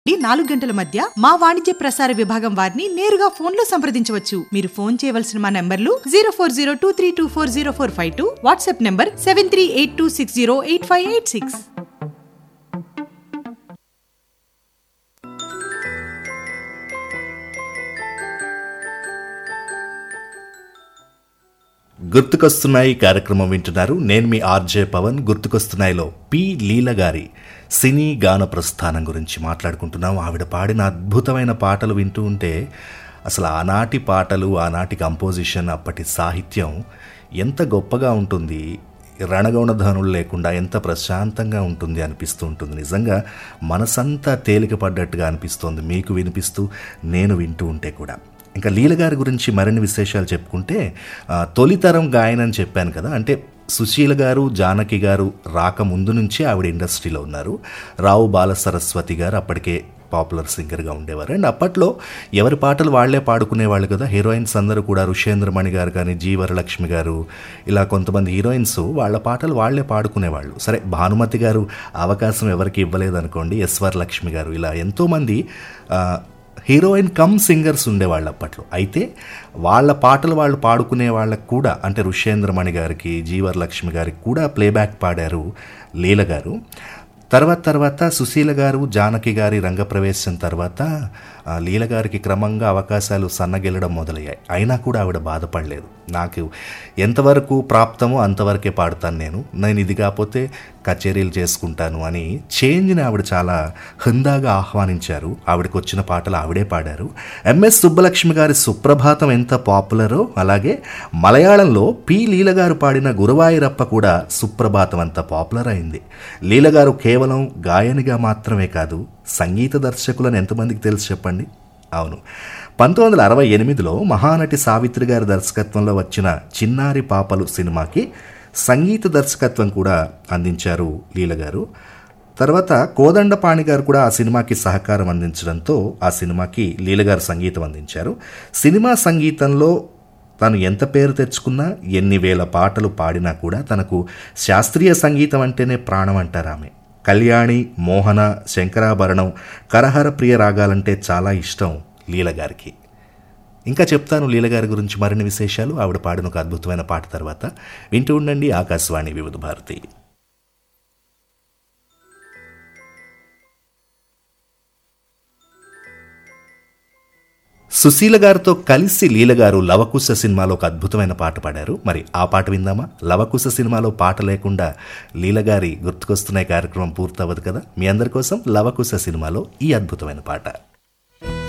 ఈ నాలుగు గంటల మధ్య మా వాణిజ్య ప్రసార విభాగం వారిని నేరుగా ఫోన్ లో సంప్రదించవచ్చు మీరు ఫోన్ చేయవలసిన మా నంబర్లు zero four zero two three two four zero four five two WhatsApp number seven three eight two six zero eight five eight six గుర్తుకొస్తున్నాయి కార్యక్రమం వింటున్నారు నేను మీ ఆర్జే పవన్ గుర్తుకొస్తున్నాయిలో పి లీల గారి సినీ గాన ప్రస్థానం గురించి మాట్లాడుకుంటున్నాం ఆవిడ పాడిన అద్భుతమైన పాటలు వింటూ ఉంటే అసలు ఆనాటి పాటలు ఆనాటి కంపోజిషన్ అప్పటి సాహిత్యం ఎంత గొప్పగా ఉంటుంది రణగౌణధనులు లేకుండా ఎంత ప్రశాంతంగా ఉంటుంది అనిపిస్తూ ఉంటుంది నిజంగా మనసంతా తేలికపడ్డట్టుగా అనిపిస్తోంది మీకు వినిపిస్తూ నేను వింటూ ఉంటే కూడా ఇంకా లీల గారి గురించి మరిన్ని విశేషాలు చెప్పుకుంటే ఆ, తొలితరం గాయన అని చెప్పాను కదా అంటే సుశీల గారు జానకి గారు రాక ముందు నుంచి ఆవిడ ఇండస్ట్రీలో ఉన్నారు రావు బాల సరస్వతి గారు అప్పటికే పాపులర్ సింగర్గా ఉండేవారు అండ్ అప్పట్లో ఎవరి పాటలు వాళ్లే పాడుకునేవాళ్ళు కదా హీరోయిన్స్ అందరూ కూడా ఋషేంద్రమణి గారు కానీ జీ వరలక్ష్మి గారు ఇలా కొంతమంది హీరోయిన్స్ వాళ్ళ పాటలు వాళ్లే పాడుకునేవాళ్ళు సరే భానుమతి గారు అవకాశం ఎవరికి ఇవ్వలేదనుకోండి ఎస్ వరలక్ష్మి గారు ఇలా ఎంతోమంది ఆ, హీరోయిన్ కమ్ సింగర్స్ ఉండేవాళ్ళు అప్పట్లో అయితే వాళ్ళ పాటలు వాళ్ళు పాడుకునే వాళ్ళకు కూడా అంటే ఋషేంద్రమణి గారికి జీవరలక్ష్మి గారికి కూడా ప్లేబ్యాక్ పాడారు లీల గారు తర్వాత తర్వాత సుశీల గారు జానకి గారి రంగప్రవేశం తర్వాత ఆ, లీల గారికి క్రమంగా అవకాశాలు సన్నగిల్లడం మొదలయ్యాయి అయినా కూడా ఆవిడ బాధపడలేదు నాకు ఎంతవరకు ప్రాప్తమో అంతవరకే పాడుతాను నేను నేను ఇది కాకపోతే కచేరీలు చేసుకుంటాను అని చేంజ్ని ఆవిడ చాలా హుందాగా ఆహ్వానించారు ఆవిడకి వచ్చిన పాటలు ఆవిడే పాడారు ఎంఎస్ సుబ్బలక్ష్మి గారి సుప్రభాతం ఎంత పాపులరో అలాగే మలయాళంలో పి లీల గారు పాడిన గురువాయూరప్ప కూడా సుప్రభాతం అంత పాపులర్ అయింది లీల గారు కేవలం గాయనిగా మాత్రమే కాదు సంగీత దర్శకులను ఎంతమందికి తెలుసు చెప్పండి అవును పంతొమ్మిది వందల అరవై ఎనిమిదిలో మహానటి సావిత్రి గారి దర్శకత్వంలో వచ్చిన చిన్నారి పాపలు సినిమాకి సంగీత దర్శకత్వం కూడా అందించారు లీల గారు తర్వాత కోదండపాణి గారు కూడా ఆ సినిమాకి సహకారం అందించడంతో ఆ సినిమాకి లీల గారు సంగీతం అందించారు సినిమా సంగీతంలో తను ఎంత పేరు తెచ్చుకున్నా ఎన్ని వేల పాటలు పాడినా కూడా తనకు శాస్త్రీయ సంగీతం అంటేనే ప్రాణం అంటారు ఆమె కళ్యాణి మోహన శంకరాభరణం కరహర ప్రియ రాగాలంటే చాలా ఇష్టం లీల గారికి ఇంకా చెప్తాను లీల గారి గురించి మరిన్ని విశేషాలు ఆవిడ పాడిన ఒక అద్భుతమైన పాట తర్వాత వింటూ ఉండండి ఆకాశవాణి వివిధ భారతి సుశీల గారితో కలిసి లీల గారు లవకుశ సినిమాలో ఒక అద్భుతమైన పాట పాడారు మరి ఆ పాట విందామా లవకుశ సినిమాలో పాట లేకుండా లీల గారి గుర్తుకొస్తున్నాయి కార్యక్రమం పూర్తవ్వదు కదా మీ అందరి కోసం లవకుశ సినిమాలో ఈ అద్భుతమైన పాట